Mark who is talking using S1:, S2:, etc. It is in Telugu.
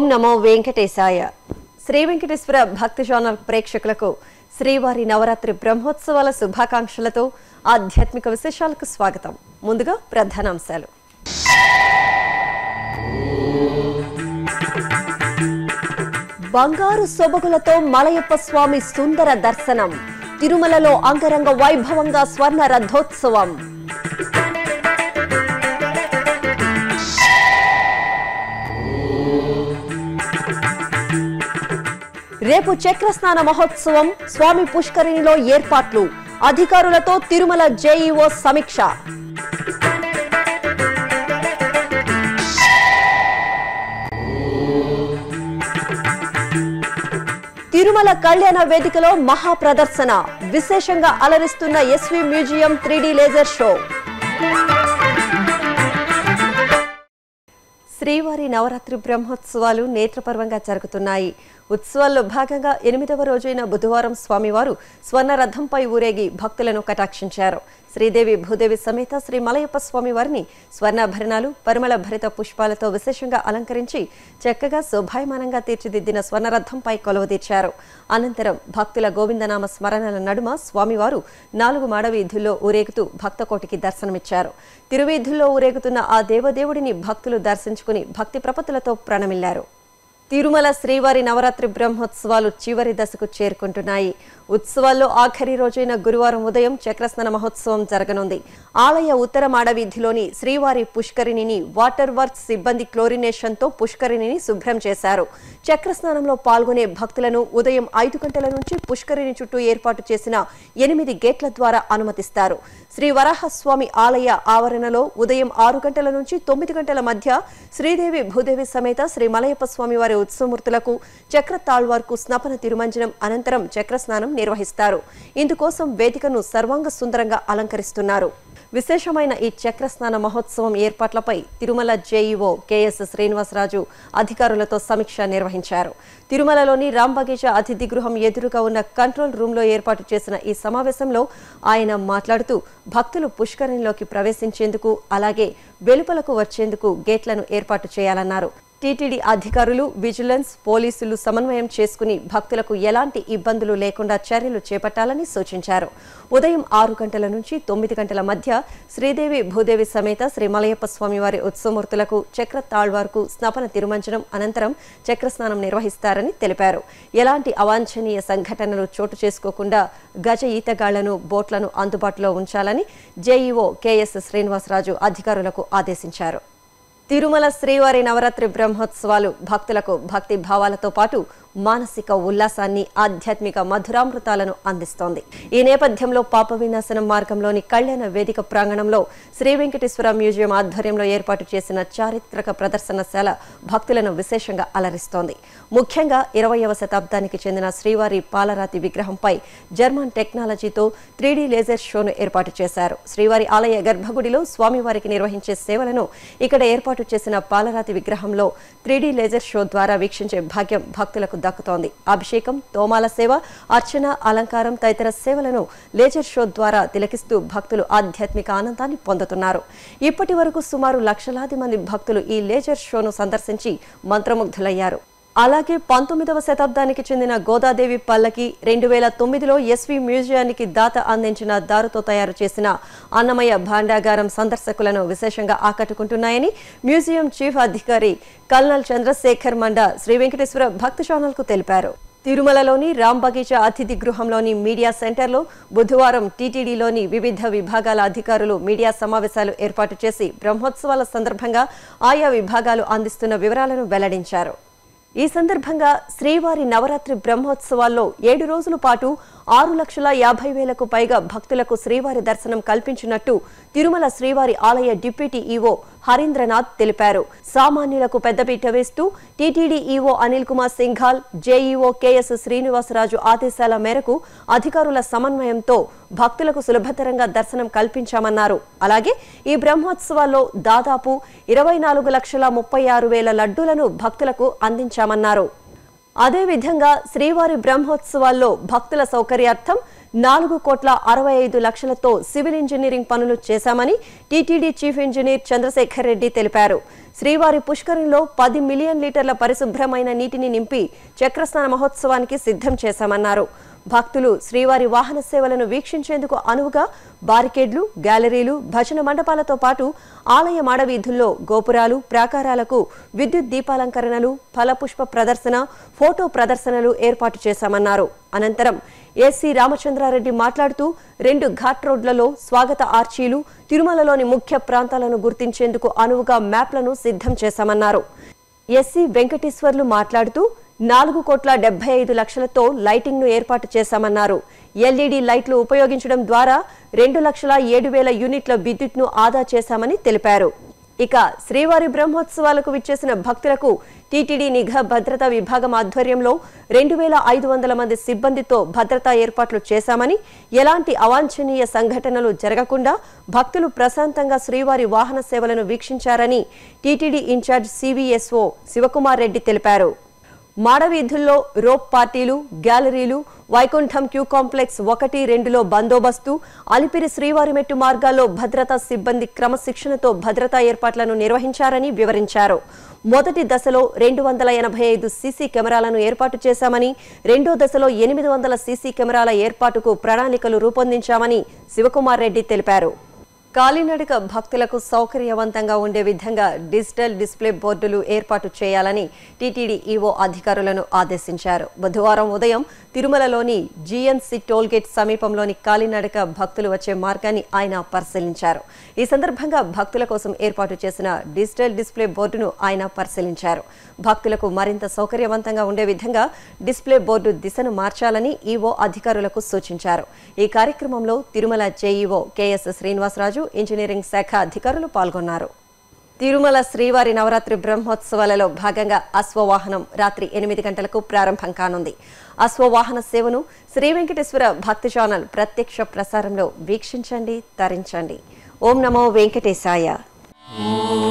S1: నమో వెంకటేశాయ శ్రీ వెంకటేశ్వర భక్తి ఛానల్ ప్రేక్షకులకు శ్రీవారి నవరాత్రి బ్రహ్మోత్సవాల శుభాకాంక్షలతో ఆధ్యాత్మిక విశేషాలకు స్వాగతం ముందుగా ప్రధానాంశాలు బంగారు సొబగులతో మలయప్ప స్వామి సుందర దర్శనం తిరుమలలో అంగరంగ వైభవంగా స్వర్ణ రథోత్సవం రేపు చక్రస్నాన మహోత్సవం స్వామి పుష్కరిణిలో ఏర్పాట్లు అధికారులతో తిరుమల జేఈఓ సమీక్ష తిరుమల కళ్యాణ వేదికలో మహా ప్రదర్శన విశేషంగా అలరిస్తున్న SV museum three D laser show శ్రీవారి నవరాత్రి బ్రహ్మోత్సవాలు నేత్రపర్వంగా జరుగుతున్నాయి ఉత్సవాల్లో భాగంగా ఎనిమిదవ రోజైన బుధవారం స్వామివారు స్వర్ణ రథంపై ఊరేగి భక్తులను కటాక్షించారు శ్రీదేవి భూదేవి సమేత శ్రీ మలయప్ప స్వామి వారిని స్వర్ణాభరణాలు పరిమళ భరిత పుష్పాలతో విశేషంగా అలంకరించి చక్కగా శోభాయమానంగా తీర్చిదిద్దిన స్వర్ణరథంపై కొలువుదీర్చారు అనంతరం భక్తుల గోవిందనామ స్మరణల నడుమ స్వామివారు నాలుగు మాడవీధుల్లో ఊరేగుతూ భక్తకోటికి దర్శనమిచ్చారు తిరువీధుల్లో ఊరేగుతున్న ఆ దేవదేవుడిని భక్తులు దర్శించుకుని భక్తి ప్రపత్తులతో ప్రణమిల్లారు తిరుమల శ్రీవారి నవరాత్రి బ్రహ్మోత్సవాలు చివరి దశకు చేరుకుంటున్నాయి ఉత్సవాల్లో ఆఖరి రోజైన గురువారం ఉదయం చక్రస్నాన మహోత్సవం జరగనుంది ఆలయ ఉత్తర మాడవీధిలోని శ్రీవారి పుష్కరిణిని వాటర్ వర్క్స్ సిబ్బంది క్లోరినేషన్తో పుష్కరిణిని శుభ్రం చేశారు చక్రస్నానంలో పాల్గొనే భక్తులను ఉదయం ఐదు గంటల నుంచి పుష్కరిణి చుట్టూ ఏర్పాటు చేసిన ఎనిమిది గేట్ల ద్వారా అనుమతిస్తారు శ్రీ వరాహస్వామి ఆలయ ఆవరణలో ఉదయం ఆరు గంటల నుంచి తొమ్మిది గంటల మధ్య శ్రీదేవి భూదేవి సమేత శ్రీ మలయప్ప స్వామి వారి ఉత్సవమూర్తులకు చక్ర తాళ్వార్కు స్నపన తిరుమంజనం అనంతరం చక్రస్నానం నిర్వహిస్తారు ఇందుకోసం వేదికను సర్వాంగ సుందరంగా అలంకరిస్తున్నారు విశేషమైన ఈ చక్రస్నాన మహోత్సవం ఏర్పాట్లపై తిరుమల జేఈఓ కెఎస్ శ్రీనివాసరాజు అధికారులతో సమీక్ష నిర్వహించారు తిరుమలలోని రాంబగీచా అతిథి గృహం ఎదురుగా ఉన్న కంట్రోల్ రూమ్లో ఏర్పాటు చేసిన ఈ సమావేశంలో ఆయన మాట్లాడుతూ భక్తులు పుష్కరిణిలోకి ప్రవేశించేందుకు అలాగే వెలుపలకు వచ్చేందుకు గేట్లను ఏర్పాటు చేయాలన్నారు టీటీడీ అధికారులు విజిలెన్స్ పోలీసులు సమన్వయం చేసుకుని భక్తులకు ఎలాంటి ఇబ్బందులు లేకుండా చర్యలు చేపట్టాలని సూచించారు ఉదయం ఆరు గంటల నుంచి తొమ్మిది గంటల మధ్య శ్రీదేవి భూదేవి సమేత శ్రీ మలయప్ప స్వామివారి ఉత్సవమూర్తులకు చక్ర తాళ్వార్కు స్నపన తిరుమంజనం అనంతరం చక్రస్నానం నిర్వహిస్తారని తెలిపారు ఎలాంటి అవాంఛనీయ సంఘటనలు చోటు చేసుకోకుండా గజ ఈతగాళ్లను బోట్లను అందుబాటులో ఉంచాలని జేఈఓ కెఎస్ శ్రీనివాసరాజు అధికారులకు ఆదేశించారు తిరుమల శ్రీవారి నవరాత్రి బ్రహ్మోత్సవాలు భక్తులకు భక్తి భావాలతో పాటు మానసిక ఉల్లాసాన్ని ఆధ్యాత్మిక మధురామృతాలను అందిస్తోంది ఈ నేపథ్యంలో పాప వినాశనం మార్గంలోని కళ్యాణ వేదిక ప్రాంగణంలో శ్రీ వెంకటేశ్వర మ్యూజియం ఆధ్వర్యంలో ఏర్పాటు చేసిన చారిత్రక ప్రదర్శనశాల భక్తులను విశేషంగా అలరిస్తోంది ముఖ్యంగా ఇరవయవ శతాబ్దానికి చెందిన శ్రీవారి పాలరాతి విగ్రహంపై జర్మన్ టెక్నాలజీతో త్రీడీ లేజర్ షోను ఏర్పాటు చేశారు శ్రీవారి ఆలయ గర్భగుడిలో స్వామివారికి నిర్వహించే సేవలను ఇక్కడ ఏర్పాటు చేసిన పాలరాతి విగ్రహంలో త్రీడీ లేజర్ షో ద్వారా వీక్షించే భాగ్యం భక్తులకు దక్కుతోంది అభిషేకం తోమాల సేవ అర్చన అలంకారం తదితర సేవలను లేజర్ షో ద్వారా తిలకిస్తూ భక్తులు ఆధ్యాత్మిక ఆనందాన్ని పొందుతున్నారు ఇప్పటి వరకు సుమారు లక్షలాది మంది భక్తులు ఈ లేజర్ షోను సందర్శించి మంత్రముగ్ధులయ్యారు అలాగే పంతొమ్మిదవ శతాబ్దానికి చెందిన గోదాదేవి పల్లకి రెండు వేల తొమ్మిదిలో ఎస్వి మ్యూజియానికి దాత అందించిన దారుతో తయారు చేసిన అన్నమయ్య భాండాగారం సందర్శకులను విశేషంగా ఆకట్టుకుంటున్నాయని మ్యూజియం చీఫ్ అధికారి కల్నల్ చంద్రశేఖర్ మండ శ్రీ వెంకటేశ్వర భక్తి ఛానల్కు తెలిపారు తిరుమలలోని రాంబగీచా అతిథి గృహంలోని మీడియా సెంటర్లో బుధవారం టీటీడీలోని వివిధ విభాగాల అధికారులు మీడియా సమావేశాలు ఏర్పాటు చేసి బ్రహ్మోత్సవాల సందర్భంగా ఆయా విభాగాలు అందిస్తున్న వివరాలను వెల్లడించారు ఈ సందర్భంగా శ్రీవారి నవరాత్రి బ్రహ్మోత్సవాల్లో ఏడు రోజుల పాటు ఆరు లక్షల యాభై వేలకు పైగా భక్తులకు శ్రీవారి దర్శనం కల్పించినట్టు తిరుమల శ్రీవారి ఆలయ డిప్యూటీ ఈవో హరీంద్రనాథ్ తెలిపారు సామాన్యులకు పెద్దపీట వేస్తూ TTD EO Anil Kumar Singhal JEO KS Srinivasaraju ఆదేశాల మేరకు అధికారుల సమన్వయంతో భక్తులకు సులభతరంగా దర్శనం కల్పించామన్నారు అలాగే ఈ బ్రహ్మోత్సవాల్లో దాదాపు ఇరవై నాలుగు లక్షల ముప్పై ఆరు వేల లడ్డూలను భక్తులకు అందించామన్నారు అదేవిధంగా శ్రీవారి బ్రహ్మోత్సవాల్లో భక్తుల సౌకర్యార్థం నాలుగు కోట్ల అరవై ఐదు లక్షలతో సివిల్ ఇంజనీరింగ్ పనులు చేశామని TTD chief engineer Chandrasekhar Reddy తెలిపారు శ్రీవారి పుష్కరంలో పది మిలియన్ లీటర్ల పరిశుభ్రమైన నీటిని నింపి చక్రస్నాన మహోత్సవానికి సిద్ధం చేశామన్నారు భక్తులు శ్రీవారి వాహన సేవలను వీక్షించేందుకు అనువుగా బారికేడ్లు గ్యాలరీలు భజన మండపాలతో పాటు ఆలయ మాడవీధుల్లో గోపురాలు ప్రాకారాలకు విద్యుత్ దీపాలంకరణలు ఫలపుష్ప ప్రదర్శన ఫోటో ప్రదర్శనలు ఏర్పాటు చేశామన్నారు అనంతరం ఏసీ రామచంద్రారెడ్డి మాట్లాడుతూ రెండు ఘాట్ రోడ్లలో స్వాగత ఆర్చీలు తిరుమలలోని ముఖ్య ప్రాంతాలను గుర్తించేందుకు అనువుగా మ్యాప్లను సిద్ధం చేశామన్నారు ఎస్సీ వెంకటేశ్వర్లు మాట్లాడుతూ నాలుగు కోట్ల డెబ్బై ఐదు లక్షలతో లైటింగ్ ను ఏర్పాటు చేశామన్నారు ఎల్ఈడి లైట్లు ఉపయోగించడం ద్వారా రెండు లక్షల ఏడు వేల యూనిట్ల విద్యుత్ ను ఆదా చేశామని తెలిపారు ఇక శ్రీవారి బ్రహ్మోత్సవాలకు విచ్చేసిన భక్తులకు టీటీడీ నిఘా భద్రతా విభాగం ఆధ్వర్యంలో రెండు వేల ఐదు వందల మంది సిబ్బందితో భద్రతా ఏర్పాట్లు చేశామని ఎలాంటి అవాంఛనీయ సంఘటనలు జరగకుండా భక్తులు ప్రశాంతంగా శ్రీవారి వాహన సేవలను వీక్షించారని TTD incharge CVSO Sivakumar Reddy తెలిపారు మాడవీధుల్లో రోప్ పార్టీలు గ్యాలరీలు వైకుంఠం క్యూ కాంప్లెక్స్ ఒకటి రెండులో బందోబస్తు అలిపిరి శ్రీవారి మెట్టు మార్గాల్లో భద్రతా సిబ్బంది క్రమశిక్షణతో భద్రతా ఏర్పాట్లను నిర్వహించారని వివరించారు మొదటి దశలో రెండు వందల ఎనభై ఐదు సీసీ కెమెరాలను ఏర్పాటు చేశామని రెండో దశలో ఎనిమిది వందల సీసీ కెమెరాల ఏర్పాటుకు ప్రణాళికలు రూపొందించామని శివకుమార్ రెడ్డి తెలిపారు కాలినడక భక్తులకు సౌకర్యవంతంగా ఉండే విధంగా డిజిటల్ డిస్ప్లే బోర్డులు ఏర్పాటు చేయాలని టీటీడీ ఈవో అధికారులను ఆదేశించారు బుధవారం ఉదయం తిరుమలలోని జీఎన్సీ టోల్గేట్ సమీపంలోని కాలినడక భక్తులు వచ్చే మార్గాన్ని ఆయన పరిశీలించారు ఈ సందర్భంగా భక్తుల కోసం ఏర్పాటు చేసిన డిజిటల్ డిస్ప్లే బోర్డును ఆయన పరిశీలించారు భక్తులకు మరింత సౌకర్యవంతంగా ఉండే విధంగా డిస్ప్లే బోర్డు దిశను మార్చాలని ఈవో అధికారులకు సూచించారు ఈ కార్యక్రమంలో Tirumala JEO KS Srinivasaraju engineering శాఖ అధికారులు పాల్గొన్నారు తిరుమల శ్రీవారి నవరాత్రి బ్రహ్మోత్సవాలలో భాగంగా అశ్వవాహనం రాత్రి ఎనిమిది గంటలకు ప్రారంభం కానుంది అశ్వవాహన సేవను శ్రీ వెంకటేశ్వర భక్తి ఛానల్ ప్రత్యక్ష ప్రసారంలో వీక్షించండి తరించండి ఓం నమో వెంకటేశాయ
S2: ఓం